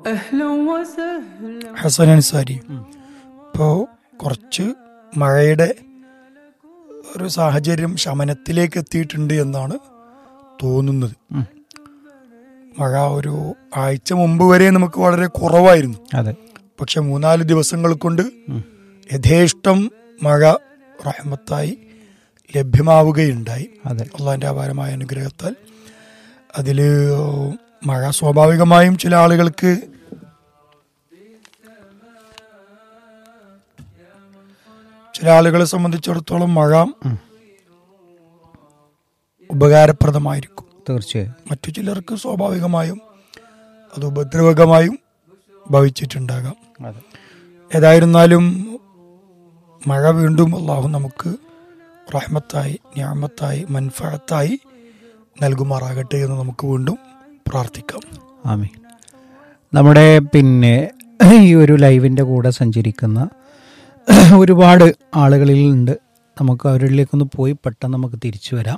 أهلا وسهلا ഹസൻ അൻസാരി ഇപ്പോൾ കുറച്ച് മഴയുടെ ഒരു സാഹചര്യം ശമനത്തിലേക്ക് എത്തിയിട്ടുണ്ട് എന്നാണ് തോന്നുന്നത് ഉം. മഴ ഒരു ആഴ്ച മുമ്പ് വരെ നമുക്ക് വളരെ കുറവായിരുന്നു അതെ പക്ഷെ മൂന്നാല് ദിവസങ്ങൾ കൊണ്ട് ഉം. യഥേഷ്ടം മഴ റഹ്മത്തായി ലഭ്യമാവുകയുണ്ടായി അതെ അള്ളാഹിൻ്റെ അപാരമായ അനുഗ്രഹത്താൽ അതിൽ മഴ സ്വാഭാവികമായും ചില ആളുകൾക്ക് ചില ആളുകളെ സംബന്ധിച്ചിടത്തോളം മഴ ഉം. ഉപകാരപ്രദമായിരിക്കും തീർച്ചയായും മറ്റു ചിലർക്ക് സ്വാഭാവികമായും അത് ഉപദ്രവകമായും ഭവിച്ചിട്ടുണ്ടാകാം അതെ ഏതായിരുന്നാലും മഴ വീണ്ടും അള്ളാഹു നമുക്ക് റഹ്മത്തായി ഞാമത്തായി മൻഫഴത്തായി നൽകുമാറാകട്ടെ എന്ന് നമുക്ക് വീണ്ടും പ്രാർത്ഥിക്കാം ആമീൻ നമ്മുടെ പിന്നെ ഈ ഒരു ലൈവിൻ്റെ കൂടെ സഞ്ചരിക്കുന്ന ഒരുപാട് ആളുകളിൽ ഉണ്ട് നമുക്ക് അവരിലേക്കൊന്ന് പോയി പെട്ടെന്ന് നമുക്ക് തിരിച്ചു വരാം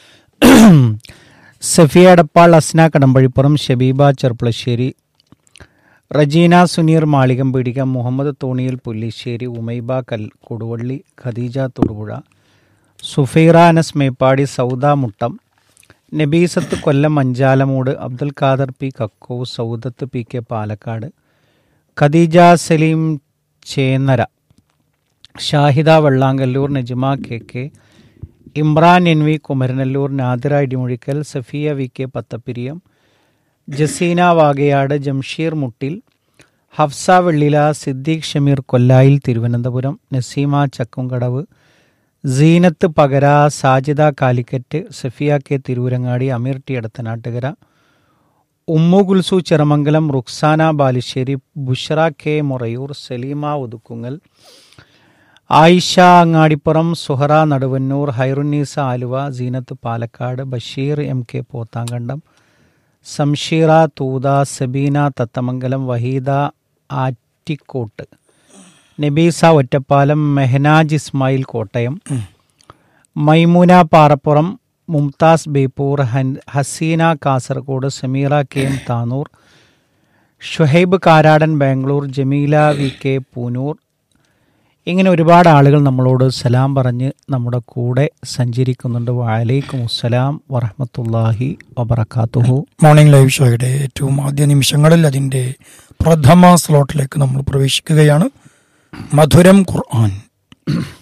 സഫിയ അടപ്പാൾ അസ്ന കടമ്പഴിപ്പുറം ഷബീബ ചെർപ്പളശ്ശേരി റജീന സുനീർ മാളികം പീടിക മുഹമ്മദ് തോണിയിൽ പുല്ലിശ്ശേരി ഉമൈബ കൽ കൊടുവള്ളി ഖദീജ തൊടുപുഴ സുഫൈറ അനസ് മേപ്പാടി സൗദ മുട്ടം നബീസത്ത് കൊല്ലം അഞ്ചാലമൂട് അബ്ദുൽ ഖാദർ പി കക്കോ Saudath P K Palakkad Khadeeja Saleem Chennara Shahida Vellangallur Najma K K Imran N V Kumaranellur Nadira Idimuzhikkal Safiya V K Pathappiriyam Jaseena Vagayad Jamsheer Muttil Hafsa Vellila Siddique Shameer Kollayil Thiruvananthapuram Naseema Chakkumkadavu Seenath Pakara Sajida Calicut Safiya K Tirurangadi Ameer T Aduthanattukara Ummu Gulsu Cheramangalam Ruksana Balussery Bushra K Morayur Saleema Othukkungal Ayisha Angadipuram Suhara Naduvannur Hairunnisa Aluva Seenath Palakkad Basheer M K Pothankandam Shamseera Thootha Sabeena Thathamangalam Waheeda Attikkott Nabeesa Ottapalam Mehnaj Ismail Kottayam Maimoona Parappuram Mumtaz Beypore ഹൻ- Haseena Kasaragod Sameera K M Tanur Shuhaib Karadan Bangalore Jameela V K Poonoor ഇങ്ങനെ ഒരുപാട് ആളുകൾ നമ്മളോട് സലാം പറഞ്ഞ് നമ്മുടെ കൂടെ സഞ്ചരിക്കുന്നുണ്ട് വലൈക്കും അസ്സലാം വറഹമത്തല്ലാഹി വബർക്കാത്തുഹു മോർണിംഗ് ലൈവ് ഷോയുടെ ഏറ്റവും ആദ്യ നിമിഷങ്ങളിൽ അതിൻ്റെ പ്രഥമ സ്ലോട്ടിലേക്ക് നമ്മൾ പ്രവേശിക്കുകയാണ് മധുരം ഖുർആൻ